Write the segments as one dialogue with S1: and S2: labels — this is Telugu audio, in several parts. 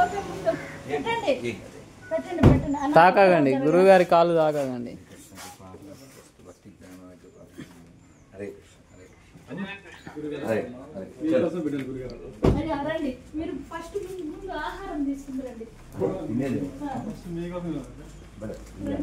S1: ఓకే ముందు. పెట్టండి పెట్టండి పెట్టండి అన్న,
S2: తాకగండి గురువుగారి కాళ్ళు తాకగండి
S3: హరే హరే హరే చలో.
S1: అయ్యా, రండి మీరు ఫస్ట్ ముందు ముందు ఆహారం తీసుకుంటారండి
S3: తినేది. బడే.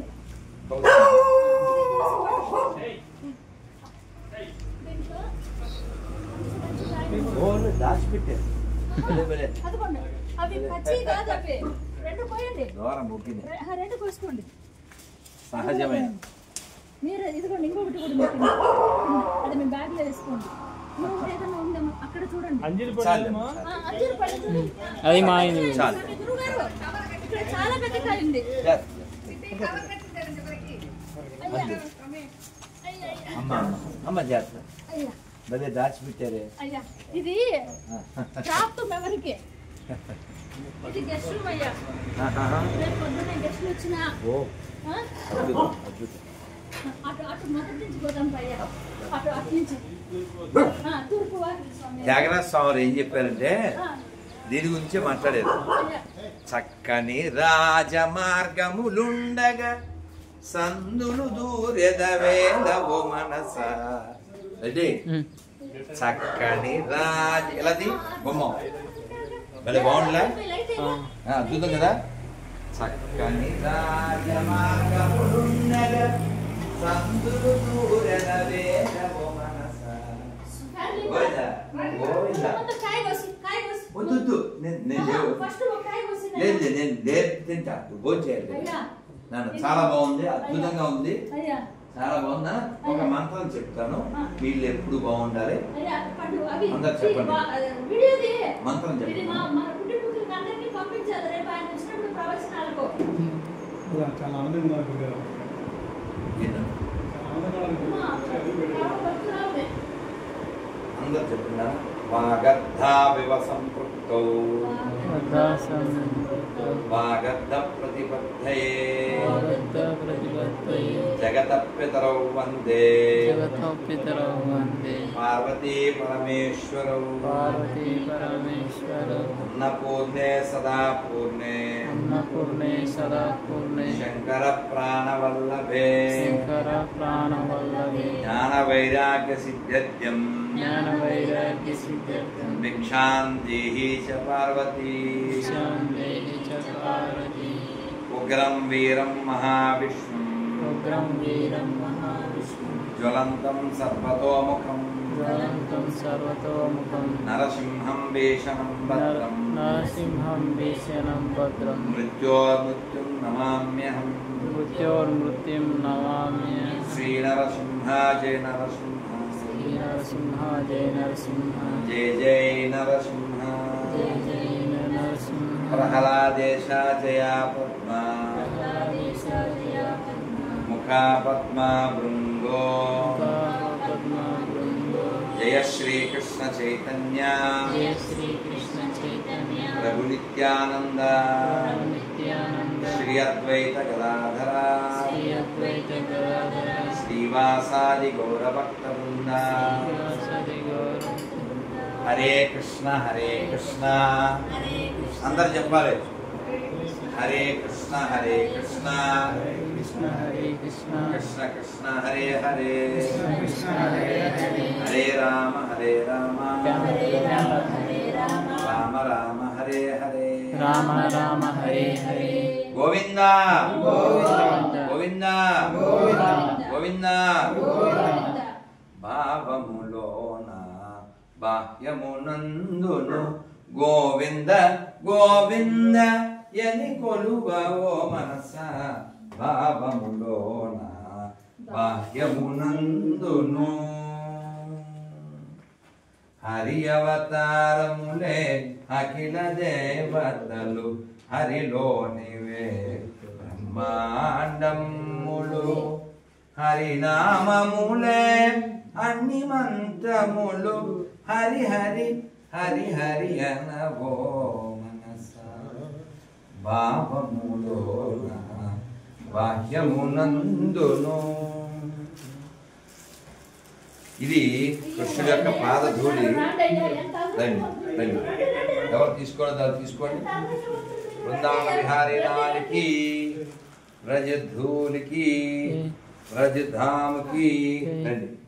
S3: ఓన్లీ దాచిపెట్టారు భలే, భలే.
S1: అదిగోండి అవి పచ్చి కాదు అవి రెండు పోయండి
S3: దూరం ముగ్గింది
S1: రె- ఆ, రెండు కోసుకోండి
S3: సహజమైన
S1: మీరు ఇదిగోండి ఇంకొకటి కూడా మీకు అది మీ బ్యాగ్ లో వేసుకోండి ఇంకొకటి ఏదైనా ఉందేమో అక్కడ చూడండి
S3: చాలు
S1: ఆ, అంజూరు పళ్ళు చూడండి.
S2: అది మా ఆయన
S3: చాలు
S1: మీ గురువుగారు, ఇక్కడ చాలా పెద్ద కాయ ఉంది
S3: చాలు.
S1: అయ్యా
S3: అంతే.
S1: అయ్యా అయ్యా,
S3: అమ్మ అమ్మ అమ్మ జాగ్రత్త
S1: అయ్యా
S3: భలే దాచిపెట్టారే
S1: అయ్యా ఇది ప్రాప్తం ఎవరికి ఇది గెస్ట్ రూమ్ అయ్యా
S3: ఆహాహా.
S1: రేపు పొద్దున్న గెస్ట్లు వచ్చిన
S3: ఓ అద్భుతం అద్భుతం
S1: అటు అటు మొదటి నుంచి పోదాం అయ్యా అటు అటు నుంచి ఆ, తూర్పు వాకిలి స్వామి
S3: త్యాగరాజ స్వామి ఏం చెప్పారంటే
S1: ఆ,
S3: దీని గురించే మాట్లాడారు
S1: అయ్యా
S3: చక్కని రాజమార్గములుండగా సందులు దూరెదవేదవు మనస రెడీ చక్కని రాజ ఎలాది బొమ్మ భలే బాగుండలే
S1: లైట్
S2: ఆ,
S3: ఆ, అద్భుతం కదా చక్కని రాజమార్గములుండగా సందులు దూరెదవేదవు మనస గోవిందా గోవిందా
S1: మొత్తం కాయ కోసి కాయ కోసి
S3: వద్దు వద్దు నేను నేను లేవు
S1: ఫస్ట్ ఒక కాయ కోసి
S3: లేదు లేదు, నేను లేదు తింటా భోజనం చేయాలి
S1: అయ్యా
S3: నాన్న చాలా బాగుంది అద్భుతంగా ఉంది
S1: అయ్యా
S3: చాలా బాగుందా ఒక మంత్రం చెప్తాను వీళ్ళు ఎప్పుడు బాగుండాలి
S1: అయ్యా పండు అవి
S3: అందరు చెప్పండి.
S1: వా- వీడియోది
S3: మంత్రం
S1: ఇది
S3: చెప్పండి
S1: మా మన కుటుంబీకులకు అందరికీ పంపించాలి రేపు ఆయన వచ్చినప్పుడు ప్రవచనాలకు
S4: చాలా ఆనందంగా ఉన్నారు గురుగారు.
S3: ఏంటో?
S4: చాలా ఆనందంగా ఉన్నారు.
S1: మా భక్తురాలునే.
S3: అందరు చెప్పిందా వాగద్ధా వివ సంపృక్తౌ
S2: వృద్ధాశ్రమం
S3: వాగద్ధ ప్రతిపత్తయే
S2: వాగద్ధ ప్రతిపత్తయే
S3: జగత పితరౌ వందే
S2: జగతో పితరౌ వందే
S3: పార్వతీ పరమేశ్వరౌ
S2: పార్వతీ పరమేశ్వర
S3: అన్నపూర్ణే సదా పూర్ణే
S2: అన్నపూర్ణే సదా పూర్ణే
S3: శంకర ప్రాణవల్లభే
S2: శంకర ప్రాణవల్లభే
S3: జ్ఞాన వైరాగ్య సిద్ధ్యం
S2: జ్ఞాన వైరాగ్య సిద్ధ్యర్థం
S3: భిక్షాం దేహి చ పార్వతీ
S2: శాంతేహి చ పార్వతీ
S3: ఉగ్రం వీరం మహావిష్ణు
S2: ఉగ్రం వీరం మహావిష్ణు
S3: జ్వలంతం సర్వతోముఖం
S2: జ్వలంతం సర్వతోముఖం
S3: నరసింహం భీషణం భద్రం
S2: నరసింహం భీషణం భద్రం
S3: మృత్యోర్మృత్యుం నమామ్యహం
S2: మృత్యోర్మృత్యుం నమామ్య
S3: శ్రీనరసింహ జయ నరసింహ
S2: శ్రీ నరసింహ జయ నరసింహ
S3: జయ జయ నరసింహ
S2: జయ జయ నరసింహ
S3: ప్రహ్లాదేశ జయ పద్మ ముఖా పద్మ భృంగో
S2: పద్మ బృందో
S3: జయ శ్రీకృష్ణ చైతన్య
S2: జయ శ్రీకృష్ణ చైతన్య
S3: ప్రభు నిత్యానంద
S2: నిత్యానంద
S3: శ్రీ అద్వైత గదాధర
S2: శ్రీ అద్వైత గదాధర
S3: శ్రీవాసాది గౌరభక్త బృంద
S2: శ్రీవాసది గౌర
S3: హరే కృష్ణ హరే కృష్ణ అందరు చెప్పాలి హరే కృష్ణ హరే కృష్ణ
S2: కృష్ణ హరే కృష్ణ
S3: కృష్ణ కృష్ణ హరే హరే
S2: కృష్ణ హరే హరే
S3: హరే రామ హరే రామ
S2: హరే రామ హరే
S3: రామ రామ హరే హరే
S2: రామ రామ హరే హరే
S3: గోవింద గోవింద గోవింద భావములోన బాహ్యమునందును గోవింద గోవింద ఎని కొలువో మనస భావములోన బాహ్యమునందును హరి అవతారములే అఖిల దేవతలు హరిలోనివే బ్రహ్మాండములు హరినామములే అన్ని మంత్రములు హరి హరి హరి హరి అనవో మనస భావములోన బాహ్యమునందును ఇది కృష్ణుడి యొక్క పాదధూళి
S1: రాండి అయ్యా, ఎంత
S3: రండి రండి
S1: రండి, రండి, రండి.
S3: ఎవరు తీసుకోవడం దాన్ని తీసుకోండి బృందావన విహారీ నాయకి వ్రజధూలికి వ్రజధామకి రండి